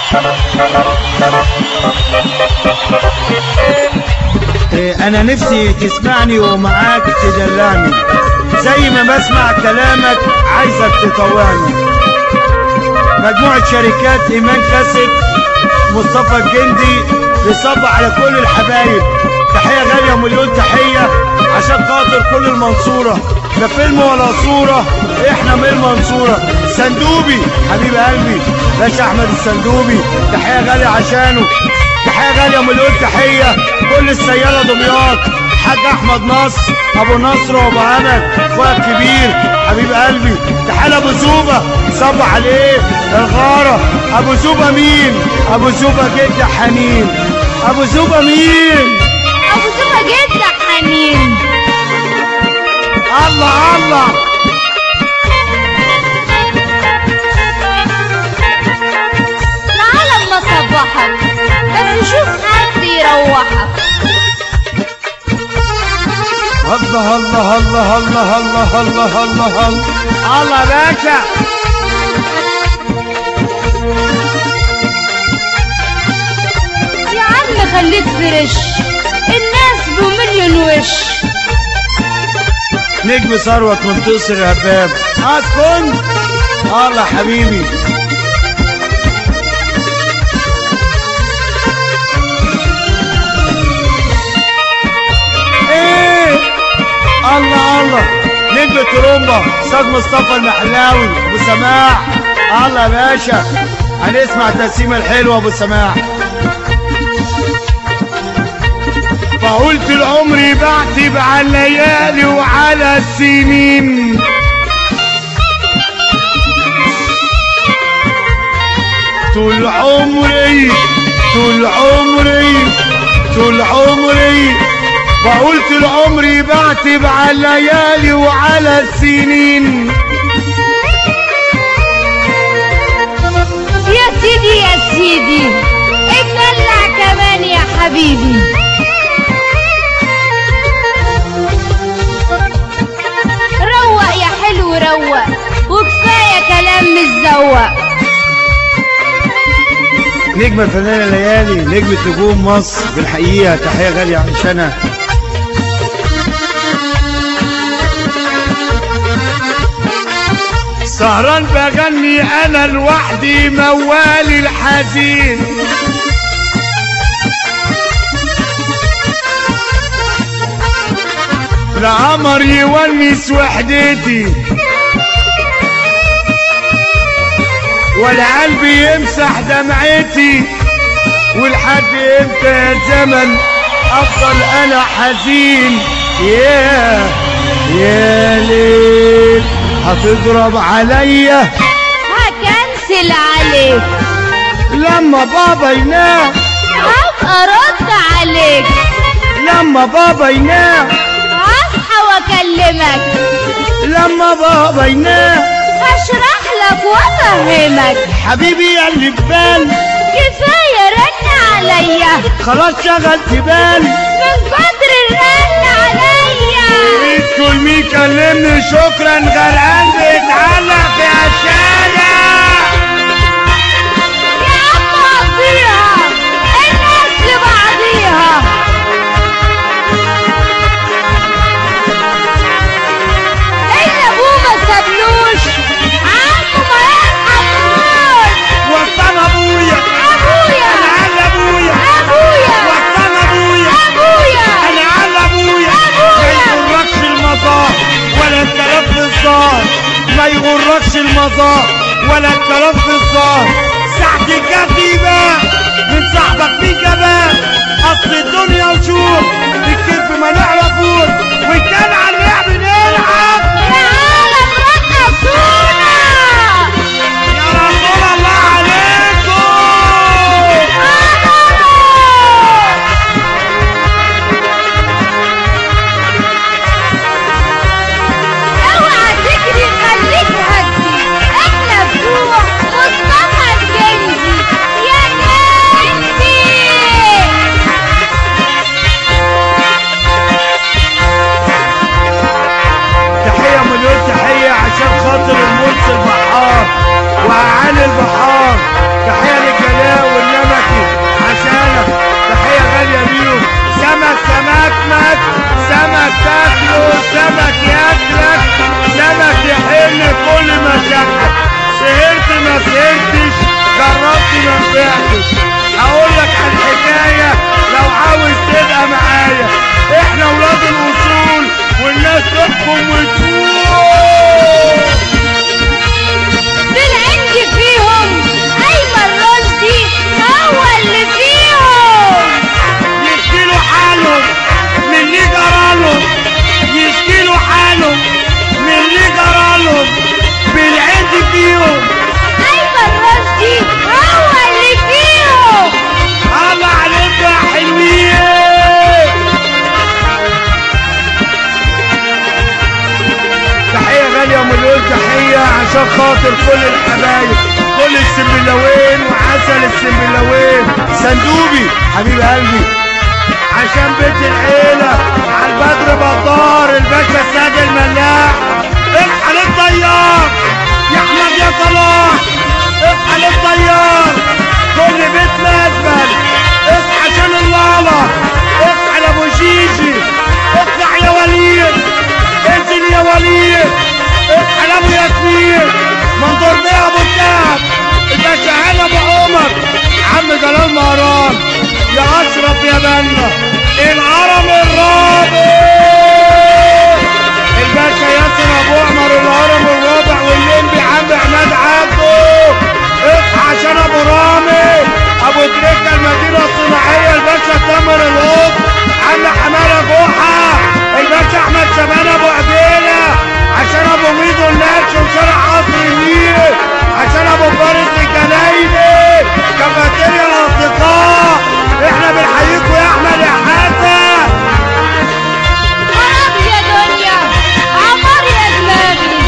إيه، انا نفسي تسمعني ومعاك تدلعني زي ما بسمع كلامك عايزك تطوعني مجموعة شركات ايمان كاسب مصطفى الجندي بيصب على كل الحبايب تحية غالية مليون تحية عشان خاطر كل المنصورة لا فيلم ولا صورة احنا من المنصورة سندوبي حبيب قلبي باشا احمد السندوبي تحية غالية عشانه تحية غالية مليون تحية كل السيالة دمياط حاج احمد نصر ابو نصر وابو امل اخويا الكبير حبيب قلبي تحية ابو زوبة صب عليه الغارة ابو زوبة مين ابو زوبة جد حنين ابو زوبة مين ابو زوبة جدا حنين الله الله تعال اما اصبحك بس شوف حد يروحك الله الله الله الله الله الله الله الله الله باشا يا عم خليك فريش الناس بمليون وش نجم ثروت منتصر يا هباب هتكون الله حبيبي ايه الله الله نجم ترومبا استاذ مصطفى المحلاوي ابو سماح الله يا باشا هنسمع التقسيمه الحلوه ابو سماح فقلت العمر بعتب على الليالي وعلى السنين طول عمري طول عمري طول عمري فقلت العمر بعتب على الليالي وعلى السنين يا سيدي يا سيدي اتدلع كمان يا حبيبي روق يا حلو روق وكفايه كلام متزوق نجم الفنانة ليالي نجمة نجوم مصر بالحقيقة تحية غالية عشانها سهران بغني انا لوحدي موالي الحزين القمر يونس وحدتي ولا قلبي يمسح دمعتي ولحد امتى يا زمن افضل انا حزين يا يا ليل هتضرب عليا هكنسل عليك لما بابا ينام هبقى ارد عليك لما بابا ينام هصحى واكلمك لما بابا ينام هشرح لك وافهمك حبيبي يا اللي في بالي كفايه رن عليا خلاص شغلت بالي من كتر الرن عليا كل مين كلمني شكرا غرقان بيتعلق يا شارع يا عم قضيها الناس لبعضيها اللي ابوه ما سابلوش عمه ما يرحموش وطن ابويا ابويا انا على ابويا ابويا وطن ابويا ابويا انا على ابويا ما يغركش المطار ولا الكلام في الظهر ما يغركش المطار ولا الكلام في الظهر ساعة الكتيبة من صاحبك في جبان اصل الدنيا وشوف الكذب ما نعرفوش وان كان على اللعب نلعب تعالى ترقصونا يا رسول الله عليكم اوعى تجري خليك هدي احنا بتوع مصطفى الجندي يا جندي تحية مليون تحية عشان خاطر المرسل البحار وأعالي البحار تحية للجميع الشاو والنمكي عشانك تحية غالية ليهم سمك سمك مك سمك تاكله سمك ياكلك سمك يحل كل مشاكلك سهرت ما سهرتش جربت ما نفعتش هقول لك عن حكاية لو عاوز تبقى معايا احنا ولاد الاصول والناس تحكم وتقول دول عندي فيهم ايمن رشدي هو اللي فيهم يشكيلوا حالهم من اللي جرالهم يشكيلوا حالهم من اللي جرالهم بالعند فيهم ايمن رشدي هو اللي فيهم الله عليكم يا حلوين تحية غالية ومليون تحية عشان خاطر كل الحبايب كل السنبلاوين وعسل السنبلاوين صندوبي حبيب قلبي عشان بيت العيلة على البدر بطار الباشا ساد الملاح اصحى للطيار يا احمد يا صلاح اصحى للطيار كل بيت مزبل اصحى عشان اللالا اصحى لابو شيشي اطلع يا وليد انزل يا وليد اصحى لابو ياسمين منظور بيه ابو الدهب الباشا هلا ابو عمر عم جلال مهران يا اشرف يا بنا الهرم الرابع الباشا ياسر ابو عمر الهرم الرابع واللمبي عم عماد عبده اصحى عشان ابو رامي ابو تريكه المدينه الصناعيه الباشا تامر القط عم حماده جحا الباشا احمد شبان ابو عبيله عشان ابو ميدو النكش وشارع قصر النيل عشان ابو فارس الجنايني كافيتيريا الاصدقاء احنا بنحييكوا يا احمد يا حسن خراب يا دنيا عمر يا دماغي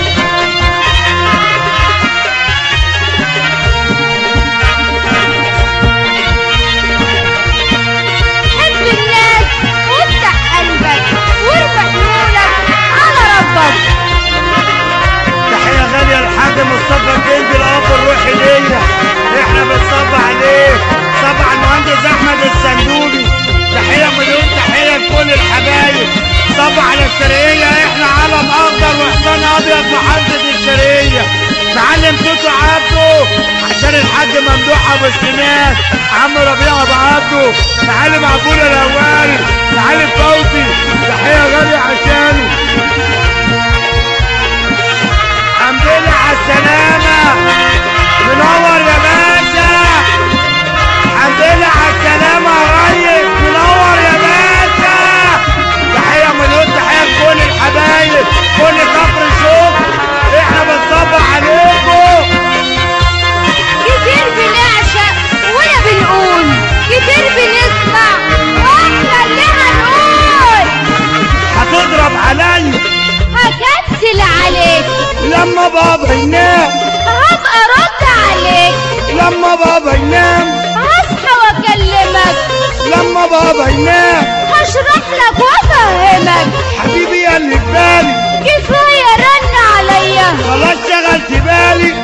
حب الناس وافتح قلبك وارفع حمولك على ربك تحية غالية للحاج مصطفى الجندي الأب الروحي ليا احنا بنصب عليه طبعا المهندس أحمد الصندوقي تحية مليون تحية لكل الحبايب طبعا الشرقية احنا علم أخضر وحصان أبيض محافظة الشرقية معلم توتو عبده عشان الحاج ممدوح أبو السنان عم ربيع أبو عبده معلم عبودة الأولي معلم فوزي تحية غالية عشانه الحمد لله على السلامة منور يا باشا الحمد لله على السلامة يا ريس منور يا باشا تحية مليون تحية لكل الحبايب كل كفر شوف احنا بنصبح عليكم كتير بنعشق ولا بنقول كتير بنسمع واحنا اللي هنقول هتضرب عليا هكنسل عليك لما بابا ينام هبقى رد عليك لما بابا ينام هصحى واكلمك لما بابا ينام هشرح لك وافهمك حبيبي يا اللي في بالي كفايه رن عليا خلاص شغلت بالي